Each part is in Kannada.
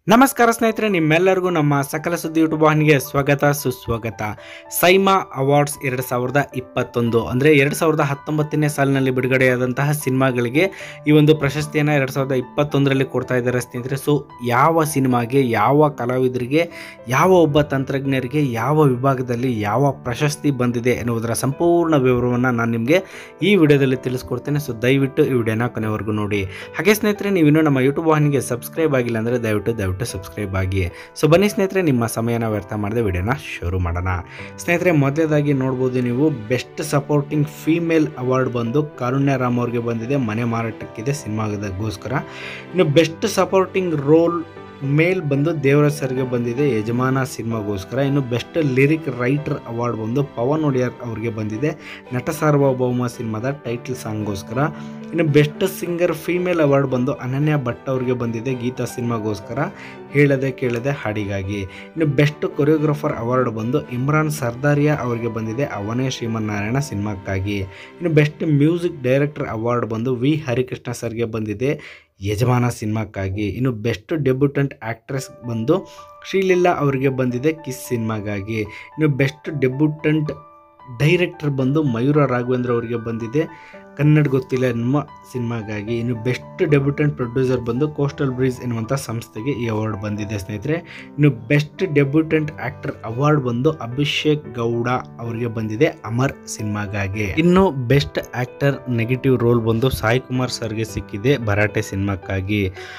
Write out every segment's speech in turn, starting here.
ನಮಸ್ಕಾರ ಸ್ನೇಹಿತರೆ ನಿಮ್ಮೆಲ್ಲರಿಗೂ ನಮ್ಮ ಸಕಲ ಸುದ್ದಿ ಯೂಟ್ಯೂಬ್ ವಾಹಿನಿಗೆ ಸ್ವಾಗತ ಸುಸ್ವಾಗತ ಸೈಮಾ ಅವಾರ್ಡ್ಸ್ ಎರಡು ಸಾವಿರದ ಇಪ್ಪತ್ತೊಂದು ಅಂದರೆ ಎರಡು ಸಾವಿರದ ಹತ್ತೊಂಬತ್ತನೇ ಸಾಲಿನಲ್ಲಿ ಬಿಡುಗಡೆಯಾದಂತಹ ಸಿನಿಮಾಗಳಿಗೆ ಈ ಒಂದು ಪ್ರಶಸ್ತಿಯನ್ನು ಎರಡು ಸಾವಿರದ ಇಪ್ಪತ್ತೊಂದರಲ್ಲಿ ಕೊಡ್ತಾ ಇದ್ದಾರೆ ಸ್ನೇಹಿತರೆ ಸೊ ಯಾವ ಸಿನಿಮಾಗೆ ಯಾವ ಕಲಾವಿದರಿಗೆ ಯಾವ ಒಬ್ಬ ತಂತ್ರಜ್ಞರಿಗೆ ಯಾವ ವಿಭಾಗದಲ್ಲಿ ಯಾವ ಪ್ರಶಸ್ತಿ ಬಂದಿದೆ ಎನ್ನುವುದರ ಸಂಪೂರ್ಣ ವಿವರವನ್ನು ನಾನು ನಿಮಗೆ ಈ ವಿಡಿಯೋದಲ್ಲಿ ತಿಳಿಸ್ಕೊಡ್ತೇನೆ ಸೊ ದಯವಿಟ್ಟು ಈ ವಿಡಿಯೋನ ಕೊನೆವರೆಗೂ ನೋಡಿ ಹಾಗೆ ಸ್ನೇಹಿತರೆ ನೀವು ಇನ್ನೂ ನಮ್ಮ ಯೂಟ್ಯೂಬ್ ವಾಹಿನಿಗೆ ಸಬ್ಸ್ಕ್ರೈಬ್ ಆಗಿಲ್ಲ ಅಂದರೆ ದಯವಿಟ್ಟು ದಯವಿಟ್ಟು ಸಬ್ಸ್ಕ್ರೈಬ್ ಆಗಿ ಸೊ ಬನ್ನಿ ಸ್ನೇಹಿತರೆ ನಿಮ್ಮ ಸಮಯನ ವ್ಯರ್ಥ ಮಾಡದೆ ವಿಡಿಯೋನ ಶುರು ಮಾಡೋಣ ಸ್ನೇಹಿತರೆ ಮೊದಲೇದಾಗಿ ನೋಡ್ಬೋದು ನೀವು ಬೆಸ್ಟ್ ಸಪೋರ್ಟಿಂಗ್ ಫೀಮೇಲ್ ಅವಾರ್ಡ್ ಬಂದು ಕಾರುಣ್ಯ ರಾಮ್ ಅವ್ರಿಗೆ ಬಂದಿದೆ ಮನೆ ಮಾರಾಟಕ್ಕಿದೆ ಸಿನಿಮಾಗೋಸ್ಕರ ಇನ್ನು ಬೆಸ್ಟ್ ಸಪೋರ್ಟಿಂಗ್ ರೋಲ್ ಮೇಲ್ ಬಂದು ದೇವರಾಜ್ ಸರ್ಗೆ ಬಂದಿದೆ ಯಜಮಾನ ಸಿನಿಮಾಗೋಸ್ಕರ ಇನ್ನು ಬೆಸ್ಟ್ ಲಿರಿಕ್ ರೈಟರ್ ಅವಾರ್ಡ್ ಬಂದು ಪವನ್ ಒಡಿಯರ್ ಅವ್ರಿಗೆ ಬಂದಿದೆ ನಟ ಸಾರ್ವಭೌಮ ಸಿನಿಮಾದ ಟೈಟಲ್ ಸಾಂಗ್ಗೋಸ್ಕರ ಇನ್ನು ಬೆಸ್ಟ್ ಸಿಂಗರ್ ಫೀಮೇಲ್ ಅವಾರ್ಡ್ ಬಂದು ಅನನ್ಯ ಭಟ್ ಅವ್ರಿಗೆ ಬಂದಿದೆ ಗೀತಾ ಸಿನಿಮಾಗೋಸ್ಕರ ಹೇಳದೆ ಕೇಳದೆ ಹಾಡಿಗಾಗಿ ಇನ್ನು ಬೆಸ್ಟ್ ಕೊರಿಯೋಗ್ರಾಫರ್ ಅವಾರ್ಡ್ ಬಂದು ಇಮ್ರಾನ್ ಸರ್ದಾರಿಯಾ ಅವರಿಗೆ ಬಂದಿದೆ ಅವನೇ ಶ್ರೀಮನ್ನಾರಾಯಣ ಸಿನಿಮಾಕ್ಕಾಗಿ ಇನ್ನು ಬೆಸ್ಟ್ ಮ್ಯೂಸಿಕ್ ಡೈರೆಕ್ಟರ್ ಅವಾರ್ಡ್ ಬಂದು ವಿ ಹರಿಕೃಷ್ಣ ಸರ್ಗೆ ಬಂದಿದೆ ಯಜಮಾನ ಸಿನಿಮಾಕ್ಕಾಗಿ ಇನ್ನು ಬೆಸ್ಟ್ ಡೆಬ್ಯೂಟೆಂಟ್ ಆ್ಯಕ್ಟ್ರೆಸ್ ಬಂದು ಶ್ರೀಲೀಲಾ ಅವರಿಗೆ ಬಂದಿದೆ ಕಿಸ್ ಸಿನಿಮಾಗಾಗಿ ಇನ್ನು ಬೆಸ್ಟ್ ಡೆಬ್ಯೂಟೆಂಟ್ ಡೈರೆಕ್ಟರ್ ಬಂದು ಮಯೂರ ರಾಘವೇಂದ್ರ ಅವರಿಗೆ ಬಂದಿದೆ ಕನ್ನಡ ಗೊತ್ತಿಲ್ಲ ಎನ್ನುವ ಸಿನಿಮಾಗಾಗಿ ಇನ್ನು ಬೆಸ್ಟ್ ಡೆಬ್ಯೂಟೆಂಟ್ ಪ್ರೊಡ್ಯೂಸರ್ ಬಂದು ಕೋಸ್ಟಲ್ ಬ್ರೀಸ್ ಎನ್ನುವಂಥ ಸಂಸ್ಥೆಗೆ ಈ ಅವಾರ್ಡ್ ಬಂದಿದೆ ಸ್ನೇಹಿತರೆ ಇನ್ನು ಬೆಸ್ಟ್ ಡೆಬ್ಯೂಟೆಂಟ್ ಆಕ್ಟರ್ ಅವಾರ್ಡ್ ಬಂದು ಅಭಿಷೇಕ್ ಗೌಡ ಅವರಿಗೆ ಬಂದಿದೆ ಅಮರ್ ಸಿನಿಮಾಗಾಗಿ ಇನ್ನು ಬೆಸ್ಟ್ ಆಕ್ಟರ್ ನೆಗೆಟಿವ್ ರೋಲ್ ಬಂದು ಸಾಯಿ ಕುಮಾರ್ ಸರ್ಗೆ ಸಿಕ್ಕಿದೆ ಭರಾಟೆ ಸಿನಿಮಾಕ್ಕಾಗಿ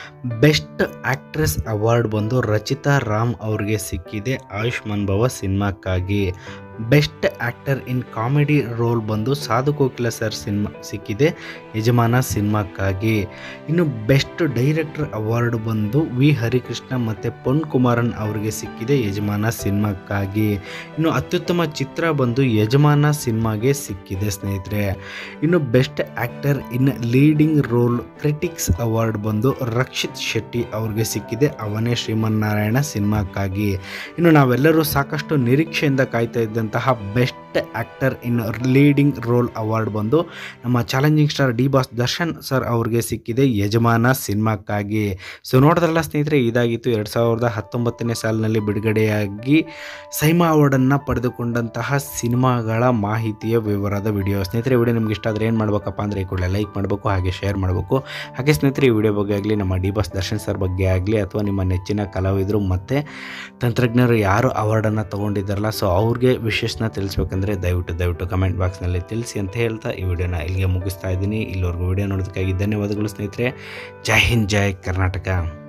ಬೆಸ್ಟ್ ಆಕ್ಟ್ರೆಸ್ ಅವಾರ್ಡ್ ಬಂದು ರಚಿತಾ ರಾಮ್ ಅವ್ರಿಗೆ ಸಿಕ್ಕಿದೆ ಆಯುಷ್ಮಾನ್ ಭವ ಸಿನಿಮಾಕ್ಕಾಗಿ best actor in comedy role ಬಂದು ಸಾಧು ಕೋಕಿಲ ಸರ್ ಸಿನಿಮಾ ಸಿಕ್ಕಿದೆ ಯಜಮಾನ ಸಿನಿಮಾಕ್ಕಾಗಿ ಇನ್ನು ಬೆಸ್ಟ್ ಡೈರೆಕ್ಟರ್ ಅವಾರ್ಡ್ ಬಂದು ವಿ ಹರಿಕೃಷ್ಣ ಮತ್ತು ಪೊನ್ ಕುಮಾರನ್ ಅವರಿಗೆ ಸಿಕ್ಕಿದೆ ಯಜಮಾನ ಸಿನಿಮಾಕ್ಕಾಗಿ ಇನ್ನು ಅತ್ಯುತ್ತಮ ಚಿತ್ರ ಬಂದು ಯಜಮಾನ ಸಿನಿಮಾಗೆ ಸಿಕ್ಕಿದೆ ಸ್ನೇಹಿತರೆ ಇನ್ನು best actor in leading role critics award ಬಂದು ರಕ್ಷಿತ್ ಶೆಟ್ಟಿ ಅವ್ರಿಗೆ ಸಿಕ್ಕಿದೆ ಅವನೇ ಶ್ರೀಮನ್ನಾರಾಯಣ ಸಿನಿಮಾಕ್ಕಾಗಿ ಇನ್ನು ನಾವೆಲ್ಲರೂ ಸಾಕಷ್ಟು ನಿರೀಕ್ಷೆಯಿಂದ ಕಾಯ್ತಾ ಇದ್ದಂತಹ best actor in leading role award ಬಂದು ನಮ್ಮ challenging star D boss Darshan sir ಅವ್ರಿಗೆ ಸಿಕ್ಕಿದೆ ಯಜಮಾನ ಸಿನಿಮಾಕ್ಕಾಗಿ ಸೊ ನೋಡಿದ್ರಲ್ಲ ಸ್ನೇಹಿತರೆ ಇದಾಗಿತ್ತು ಎರಡು ಸಾವಿರದ ಹತ್ತೊಂಬತ್ತನೇ ಸಾಲಿನಲ್ಲಿ ಬಿಡುಗಡೆಯಾಗಿ ಸೈಮಾ ಅವಾರ್ಡನ್ನು ಪಡೆದುಕೊಂಡಂತಹ ಸಿನಿಮಾಗಳ ಮಾಹಿತಿಯ ವಿವರದ ವಿಡಿಯೋ ಸ್ನೇಹಿತರೆ ವಿಡಿಯೋ ನಿಮ್ಗೆ ಇಷ್ಟ ಆದರೆ ಏನು ಮಾಡ್ಬೇಕಪ್ಪ ಅಂದರೆ ಈ ಕೂಡಲೇ ಲೈಕ್ ಮಾಡಬೇಕು ಹಾಗೆ ಶೇರ್ ಮಾಡಬೇಕು ಹಾಗೆ ಸ್ನೇಹಿತರೆ ಈ ವಿಡಿಯೋ ಬಗ್ಗೆ ಆಗಲಿ ನಮ್ಮ ಡಿ ಬಾಸ್ ದರ್ಶನ್ ಸರ್ ಬಗ್ಗೆ ಆಗಲಿ ಅಥವಾ ನಿಮ್ಮ ನೆಚ್ಚಿನ ಕಲಾವಿದರು ಮತ್ತು ತಂತ್ರಜ್ಞರು ಯಾರು ಅವಾರ್ಡನ್ನು ತೊಗೊಂಡಿದ್ದಾರಲ್ಲ ಸೊ ಅವ್ರಿಗೆ ವಿಶೇಷನ ತಿಳಿಸ್ಬೇಕಂದ್ರೆ ದಯವಿಟ್ಟು ದಯವಿಟ್ಟು ಕಮೆಂಟ್ ಬಾಕ್ಸ್ನಲ್ಲಿ ತಿಳಿಸಿ ಅಂತ ಹೇಳ್ತಾ ಈ ವಿಡಿಯೋನ ಇಲ್ಲಿಗೆ ಮುಗಿಸ್ತಾ ಇದ್ದೀನಿ ಇಲ್ಲಿವರೆಗೂ ವಿಡಿಯೋ ನೋಡೋದಕ್ಕಾಗಿ ಧನ್ಯವಾದಗಳು ಸ್ನೇಹಿತರೆ ಜೈ ಹಿಂದ್ ಜೈ ಕರ್ನಾಟಕ